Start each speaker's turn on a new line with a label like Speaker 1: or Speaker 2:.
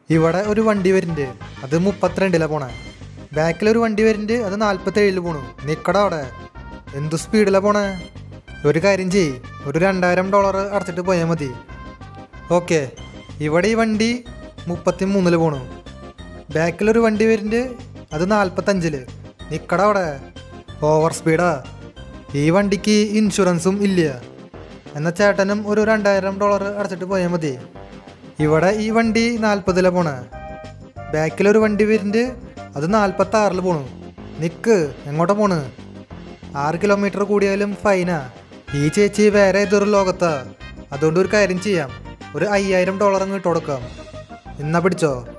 Speaker 1: ഇവിടെ ഒരു വണ്ടി വരുന്നുണ്ട് അത് മുപ്പത്തിരണ്ടിലാണ് പോണേ ബാക്കിലൊരു വണ്ടി വരുന്നുണ്ട് അത് നാൽപ്പത്തേഴില് പോണു നിക്കടാ അവിടെ എന്തു സ്പീഡിലാണ് പോണേ ഒരു കാര്യം ചെയ്യ് ഒരു രണ്ടായിരം ഡോളർ അടച്ചിട്ട് പോയാൽ മതി ഓക്കെ ഇവിടെ ഈ വണ്ടി മുപ്പത്തി മൂന്നില് പോണു ബാക്കിലൊരു വണ്ടി വരുന്നുണ്ട് അത് നാൽപ്പത്തഞ്ചില് നിക്കടാ അവിടെ ഓവർ സ്പീഡാ ഈ വണ്ടിക്ക് ഇൻഷുറൻസും ഇല്ല എന്നാൽ ചേട്ടനും ഒരു രണ്ടായിരം ഡോളർ അടച്ചിട്ട് പോയാൽ മതി ഇവിടെ ഈ വണ്ടി നാൽപ്പതിലാണ് പോണേ ബാക്കിലൊരു വണ്ടി വരുന്നുണ്ട് അത് നാൽപ്പത്തി ആറിൽ പോണു നിക്ക് എങ്ങോട്ടാ പോണ് ആറ് കിലോമീറ്റർ കൂടിയാലും ഫൈനാ ഈ ചേച്ചി വേറെ ഏതൊരു ലോകത്താ അതുകൊണ്ട് ഒരു കാര്യം ചെയ്യാം ഒരു അയ്യായിരം ഡോളർ അങ്ങ് ഇട്ട് കൊടുക്കാം എന്നാ പിടിച്ചോ